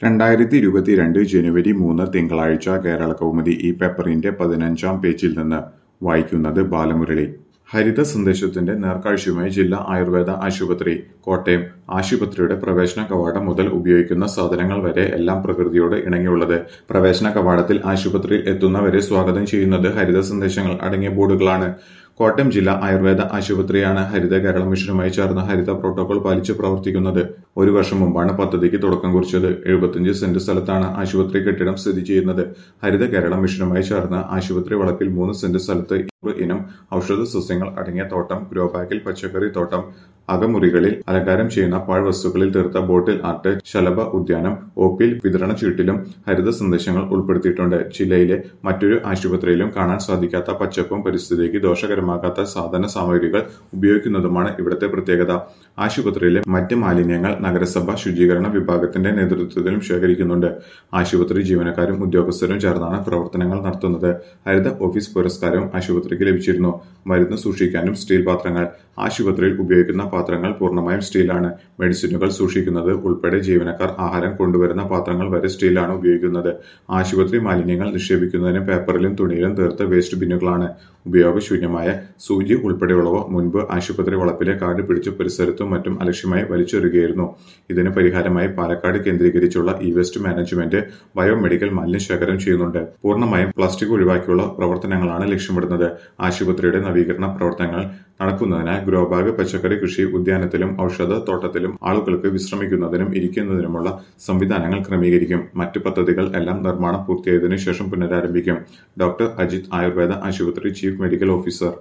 രണ്ടായിരത്തി ഇരുപത്തിരണ്ട് ജനുവരി മൂന്ന് തിങ്കളാഴ്ച കേരളകൗമുദി ഈ പേപ്പറിന്റെ പതിനഞ്ചാം പേജിൽ നിന്ന് വായിക്കുന്നത് ബാലമുരളി ഹരിത സന്ദേശത്തിന്റെ നേർക്കാഴ്ചയുമായി ജില്ലാ ആയുർവേദ ആശുപത്രി കോട്ടയം ആശുപത്രിയുടെ പ്രവേശന കവാടം മുതൽ ഉപയോഗിക്കുന്ന സാധനങ്ങൾ വരെ എല്ലാം പ്രകൃതിയോട് ഇണങ്ങിയുള്ളത് പ്രവേശന കവാടത്തിൽ ആശുപത്രിയിൽ എത്തുന്നവരെ സ്വാഗതം ചെയ്യുന്നത് ഹരിത സന്ദേശങ്ങൾ അടങ്ങിയ ബോർഡുകളാണ് കോട്ടയം ജില്ലാ ആയുർവേദ ആശുപത്രിയാണ് ഹരിത കേരള മിഷനുമായി ചേർന്ന് ഹരിത പ്രോട്ടോകോൾ പാലിച്ച് പ്രവർത്തിക്കുന്നത് ഒരു വർഷം മുമ്പാണ് പദ്ധതിക്ക് തുടക്കം കുറിച്ചത് എഴുപത്തിയഞ്ച് സെന്റ് സ്ഥലത്താണ് ആശുപത്രി കെട്ടിടം സ്ഥിതി ചെയ്യുന്നത് ഹരിത കേരള മിഷനുമായി ചേർന്ന് ആശുപത്രി വളപ്പിൽ മൂന്ന് സെന്റ് സ്ഥലത്ത് നൂറ് ഇനം ഔഷധ സസ്യങ്ങൾ അടങ്ങിയ തോട്ടം ഗ്രോ ബാഗിൽ പച്ചക്കറി തോട്ടം അകമുറികളിൽ അലങ്കാരം ചെയ്യുന്ന പാഴ്വസ്തുക്കളിൽ തീർത്ത ബോട്ടിൽ ആർട്ട് ശലഭ ഉദ്യാനം ഒപിൽ വിതരണ ചീട്ടിലും ഹരിത സന്ദേശങ്ങൾ ഉൾപ്പെടുത്തിയിട്ടുണ്ട് ജില്ലയിലെ മറ്റൊരു ആശുപത്രിയിലും കാണാൻ സാധിക്കാത്ത പച്ചപ്പും പരിസ്ഥിതിക്ക് ദോഷകരമാകാത്ത സാധന സാമഗ്രികൾ ഉപയോഗിക്കുന്നതുമാണ് ഇവിടുത്തെ പ്രത്യേകത ആശുപത്രിയിലെ മറ്റ് മാലിന്യങ്ങൾ നഗരസഭ ശുചീകരണ വിഭാഗത്തിന്റെ നേതൃത്വത്തിലും ശേഖരിക്കുന്നുണ്ട് ആശുപത്രി ജീവനക്കാരും ഉദ്യോഗസ്ഥരും ചേർന്നാണ് പ്രവർത്തനങ്ങൾ നടത്തുന്നത് ഹരിത ഓഫീസ് പുരസ്കാരവും ആശുപത്രിക്ക് ലഭിച്ചിരുന്നു മരുന്ന് സൂക്ഷിക്കാനും സ്റ്റീൽ പാത്രങ്ങൾ ആശുപത്രിയിൽ ഉപയോഗിക്കുന്ന പാത്രങ്ങൾ പൂർണ്ണമായും സ്റ്റീലാണ് മെഡിസിനുകൾ സൂക്ഷിക്കുന്നത് ഉൾപ്പെടെ ജീവനക്കാർ ആഹാരം കൊണ്ടുവരുന്ന പാത്രങ്ങൾ വരെ സ്റ്റീലാണ് ഉപയോഗിക്കുന്നത് ആശുപത്രി മാലിന്യങ്ങൾ നിക്ഷേപിക്കുന്നതിന് പേപ്പറിലും തുണിയിലും തീർത്ത വേസ്റ്റ് ബിന്നുകളാണ് ഉപയോഗശൂന്യമായ സൂചി ഉൾപ്പെടെയുള്ളവ മുൻപ് ആശുപത്രി വളപ്പിലെ കാട് പിടിച്ച് പരിസരത്തും മറ്റും അലക്ഷ്യമായി വലിച്ചെറിയുകയായിരുന്നു ഇതിന് പരിഹാരമായി പാലക്കാട് കേന്ദ്രീകരിച്ചുള്ള ഇ വേസ്റ്റ് മാനേജ്മെന്റ് ബയോമെഡിക്കൽ മാലിന്യ ശേഖരം ചെയ്യുന്നുണ്ട് പൂർണ്ണമായും പ്ലാസ്റ്റിക് ഒഴിവാക്കിയുള്ള പ്രവർത്തനങ്ങളാണ് ലക്ഷ്യമിടുന്നത് ആശുപത്രിയുടെ നവീകരണ പ്രവർത്തനങ്ങൾ നടക്കുന്നതിനാൽ ഗ്രോബാഗ് പച്ചക്കറി കൃഷി ഉദ്യാനത്തിലും ഔഷധ തോട്ടത്തിലും ആളുകൾക്ക് വിശ്രമിക്കുന്നതിനും ഇരിക്കുന്നതിനുമുള്ള സംവിധാനങ്ങൾ ക്രമീകരിക്കും മറ്റ് പദ്ധതികൾ എല്ലാം നിർമ്മാണം പൂർത്തിയായതിനു ശേഷം പുനരാരംഭിക്കും ഡോക്ടർ അജിത് ആയുർവേദ ആശുപത്രി ചീഫ് മെഡിക്കൽ ഓഫീസർ